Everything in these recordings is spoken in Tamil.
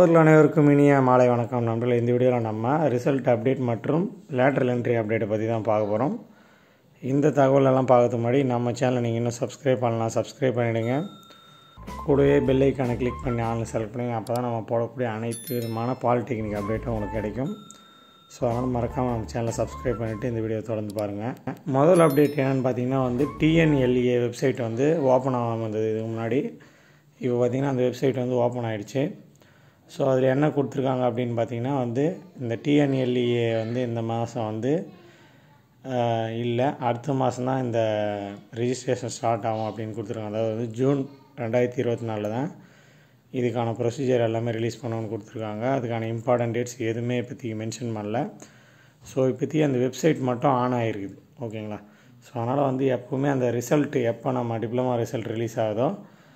மாணவர்கள் அனைவருக்கும் இனிய மாலை வணக்கம் நண்பர்களே இந்த வீடியோவில் நம்ம ரிசல்ட் அப்டேட் மற்றும் லேட்ரல் என்ட்ரி அப்டேட்டை பற்றி தான் பார்க்க போகிறோம் இந்த தகவலெல்லாம் பார்க்கறதுக்கு முன்னாடி நம்ம சேனலை நீங்கள் இன்னும் சப்ஸ்கிரைப் பண்ணலாம் சப்ஸ்கிரைப் பண்ணிவிடுங்க கூடவே பெல் ஐக்கானை கிளிக் பண்ணி ஆன்லைன் செலக்ட் பண்ணுங்க அப்போ தான் நம்ம போடக்கூடிய அனைத்து விதமான பாலிடெக்னிக் அப்டேட்டும் உங்களுக்கு கிடைக்கும் ஸோ அதனால் மறக்காமல் நம்ம சேனலை சப்ஸ்கிரைப் பண்ணிவிட்டு இந்த வீடியோ தொடர்ந்து பாருங்கள் முதல் அப்டேட் என்னென்னு பார்த்தீங்கன்னா வந்து டிஎன்எல்ஏ வெப்சைட் வந்து ஓப்பன் ஆகாமல் இருந்தது இதுக்கு முன்னாடி இப்போ பார்த்தீங்கன்னா அந்த வெப்சைட் வந்து ஓப்பன் ஆகிடுச்சு ஸோ அதில் என்ன கொடுத்துருக்காங்க அப்படின்னு பார்த்தீங்கன்னா வந்து இந்த டிஎன்எல்ஏ வந்து இந்த மாதம் வந்து இல்லை அடுத்த மாதம் தான் இந்த ரிஜிஸ்ட்ரேஷன் ஸ்டார்ட் ஆகும் அப்படின்னு கொடுத்துருக்காங்க அதாவது வந்து ஜூன் ரெண்டாயிரத்தி இருபத்தி நாலில் தான் இதுக்கான ப்ரொசீஜர் எல்லாமே ரிலீஸ் பண்ணணும்னு கொடுத்துருக்காங்க அதுக்கான இம்பார்ட்டன்ட் டேட்ஸ் எதுவுமே இப்போதைக்கு மென்ஷன் பண்ணல ஸோ இப்போதைக்கு அந்த வெப்சைட் மட்டும் ஆன் ஆகிருக்குது ஓகேங்களா ஸோ அதனால் வந்து எப்போவுமே அந்த ரிசல்ட் எப்போ நம்ம டிப்ளமா ரிசல்ட் ரிலீஸ் ஆகுதோ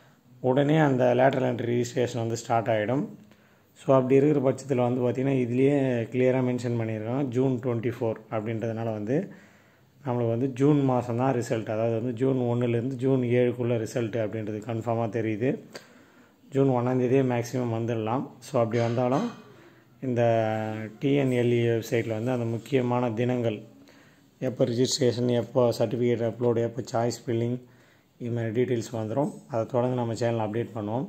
உடனே அந்த லேட்டரல் என்ட்ரி ரிஜிஸ்ட்ரேஷன் வந்து ஸ்டார்ட் ஆகிடும் ஸோ அப்படி இருக்கிற பட்சத்தில் வந்து பார்த்திங்கன்னா இதுலேயே கிளியராக மென்ஷன் பண்ணியிருக்காங்க ஜூன் டுவெண்ட்டி ஃபோர் அப்படின்றதுனால வந்து நம்மளுக்கு வந்து ஜூன் மாதம் தான் ரிசல்ட் அதாவது வந்து ஜூன் ஒன்றுலேருந்து ஜூன் ஏழுக்குள்ளே ரிசல்ட் அப்படின்றது கன்ஃபார்மாக தெரியுது ஜூன் ஒன்றாந்தேதியே மேக்ஸிமம் வந்துடலாம் ஸோ அப்படி வந்தாலும் இந்த டிஎன்எல்இ வெப்சைட்டில் வந்து அந்த முக்கியமான தினங்கள் எப்போ ரிஜிஸ்ட்ரேஷன் எப்போ சர்டிஃபிகேட் அப்லோடு எப்போ சாய்ஸ் ஃபில்லிங் இது மாதிரி டீட்டெயில்ஸ் வந்துடும் அதை தொடர்ந்து நம்ம சேனல் அப்டேட் பண்ணுவோம்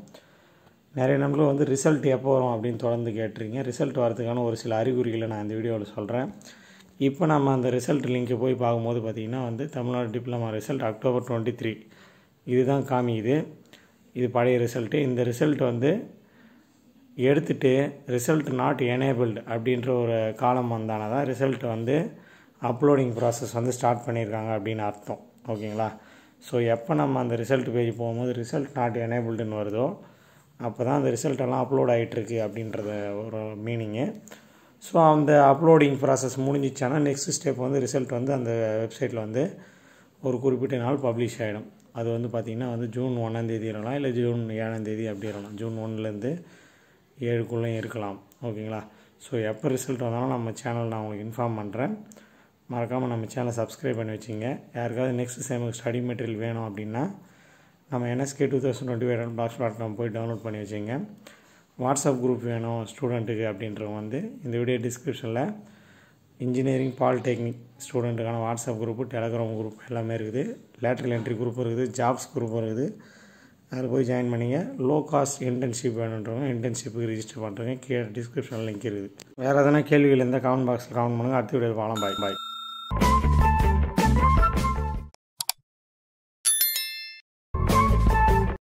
நிறைய நம்பர்கள் வந்து ரிசல்ட் எப்போ வரும் அப்படின்னு தொடர்ந்து கேட்டிருக்கீங்க ரிசல்ட் வரதுக்கான ஒரு சில அறிகுறிகளை நான் இந்த வீடியோவில் சொல்கிறேன் இப்போ நம்ம அந்த ரிசல்ட் லிங்க்கை போய் பார்க்கும்போது பார்த்திங்கன்னா வந்து Tamil Nadu diploma result October twenty three இதுதான் காமிக்குது இது பழைய ரிசல்ட்டு இந்த ரிசல்ட் வந்து எடுத்துகிட்டு ரிசல்ட் நாட் எனேபிள்டு அப்படின்ற ஒரு காலம் வந்தால் தான் ரிசல்ட் வந்து அப்லோடிங் ப்ராசஸ் வந்து ஸ்டார்ட் பண்ணியிருக்காங்க அப்படின்னு அர்த்தம் ஓகேங்களா ஸோ எப்போ நம்ம அந்த ரிசல்ட் பேஜ் போகும்போது ரிசல்ட் நாட் எனேபிள்டுன்னு வருதோ அப்போ தான் அந்த ரிசல்ட் எல்லாம் அப்லோட் ஆகிட்டுருக்கு அப்படின்றத ஒரு மீனிங்கு ஸோ அந்த அப்லோடிங் ப்ராசஸ் முடிஞ்சிச்சானா நெக்ஸ்ட் ஸ்டெப் வந்து ரிசல்ட் வந்து அந்த வெப்சைட்டில் வந்து ஒரு குறிப்பிட்ட நாள் பப்ளிஷ் ஆகிடும் அது வந்து பார்த்திங்கன்னா வந்து ஜூன் ஒன்றாந்தேதி இருக்கலாம் இல்லை ஜூன் ஏழாந்தேதி அப்படி இருக்கலாம் ஜூன் ஒன்றுலேருந்து ஏழுக்குள்ளேயும் இருக்கலாம் ஓகேங்களா ஸோ எப்போ ரிசல்ட் வந்தாலும் நம்ம சேனல் நான் உங்களுக்கு இன்ஃபார்ம் பண்ணுறேன் மறக்காமல் நம்ம சேனலை சப்ஸ்கிரைப் பண்ணி வச்சுங்க யாருக்காவது நெக்ஸ்ட் செமுக்கு ஸ்டடி மெட்டீரியல் வேணும் அப்படின்னா நம்ம NSK two thousand twenty five blogs dot com போய் டவுன்லோட் பண்ணி வச்சுங்க வாட்ஸ்அப் குரூப் வேணும் ஸ்டூடெண்ட்டுக்கு அப்படின்றவங்க வந்து இந்த வீடியோ டிஸ்கிரிப்ஷனில் இன்ஜினியரிங் பாலிடெக்னிக் ஸ்டூடெண்ட்டுக்கான வாட்ஸ்அப் குரூப்பு டெலகிராம் குரூப் எல்லாமே இருக்குது லேட்ரல் என்ட்ரி குரூப் இருக்குது ஜாப்ஸ் குரூப் இருக்குது அதில் போய் ஜாயின் பண்ணிங்க லோ காஸ்ட் இன்டர்ன்ஷிப் வேணுன்றவங்க இன்டர்ன்ஷிப்புக்கு ரிஜிஸ்டர் பண்ணுறவங்க கீழே டிஸ்கிரிப்ஷனில் லிங்க் இருக்குது வேறு எதனா கேள்விகள் இருந்தால் கமெண்ட் பாக்ஸில் கமெண்ட் பண்ணுங்கள் அடுத்த வீடியோ பார்க்கலாம் பாய் பாய்